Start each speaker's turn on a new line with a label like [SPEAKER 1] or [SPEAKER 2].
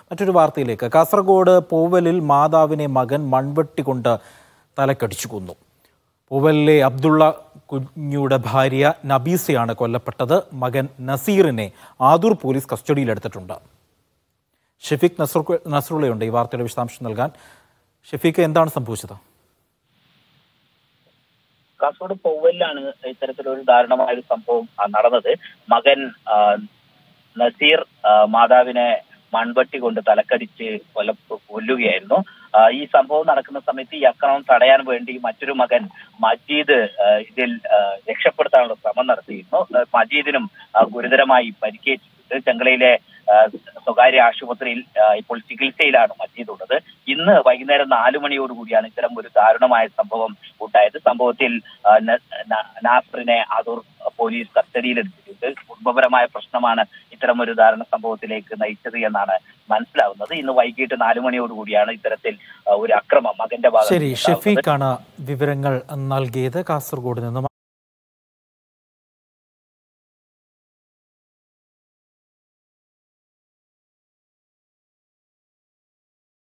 [SPEAKER 1] മറ്റൊരു വാർത്തയിലേക്ക് കാസർഗോഡ് പൂവലിൽ മാതാവിനെ മകൻ മൺവെട്ടി കൊണ്ട് തലക്കടിച്ചു കൊന്നു പൂവലിലെ അബ്ദുള്ള കുഞ്ഞുയുടെ ഭാര്യ നബീസയാണ് കൊല്ലപ്പെട്ടത് മകൻ നസീറിനെ ആദൂർ പോലീസ് കസ്റ്റഡിയിലെടുത്തിട്ടുണ്ട് ഷെഫീഖ് നസർ നസറുള്ളയുണ്ട് ഈ വാർത്തയുടെ വിശദാംശം നൽകാൻ ഷെഫീഖ് എന്താണ് സംഭവിച്ചത്
[SPEAKER 2] കാസർഗോഡ് പൗവലിലാണ് ഇത്തരത്തിലൊരു ദാരുണമായ ഒരു സംഭവം ആ, നടന്നത് മകൻ ആ, നസീർ ആ, മാതാവിനെ മൺവട്ടി കൊണ്ട് തലക്കടിച്ച് കൊല്ല കൊല്ലുകയായിരുന്നു ആ, ഈ സംഭവം നടക്കുന്ന സമയത്ത് ഈ അക്രമം തടയാൻ വേണ്ടി മറ്റൊരു മകൻ മജീദ് ആ, ഇതിൽ ആ, രക്ഷപ്പെടുത്താനുള്ള ശ്രമം നടത്തിയിരുന്നു ആ, മജീദിനും ആ, ഗുരുതരമായി പരിക്കേറ്റിട്ടുണ്ട് ചെങ്കളയിലെ ആ, സ്വകാര്യ ആശുപത്രിയിൽ ആ, ഇപ്പോൾ ചികിത്സയിലാണ് മജീദ് ഉള്ളത് ഇന്ന് വൈകുന്നേരം നാലു മണിയോടുകൂടിയാണ് ഇത്തരം ഒരു ദാരുണമായ സംഭവം ഉണ്ടായത് സംഭവത്തിൽ ആ, ന- ന- നാസറിനെ അതൂർ പോലീസ് കസ്റ്റഡിയിലെടുത്തിട്ടുണ്ട് കുടുംബപരമായ പ്രശ്നമാണ് ഇത്തരം ഒരു ദാരുണ സംഭവത്തിലേക്ക് നയിച്ചത് എന്നാണ് മനസ്സിലാവുന്നത് ഇന്ന് വൈകിട്ട് നാലു മണിയോടുകൂടിയാണ് ഇത്തരത്തിൽ ആ, ഒരു അക്രമം മകന്റെ ഭാഗത്ത്
[SPEAKER 1] ശരി
[SPEAKER 2] ഉണ്ടാവുന്നത്.
[SPEAKER 1] ഷെഫീഖാണ് വിവരങ്ങൾ നൽകിയത് കാസർഗോഡ് നിന്നും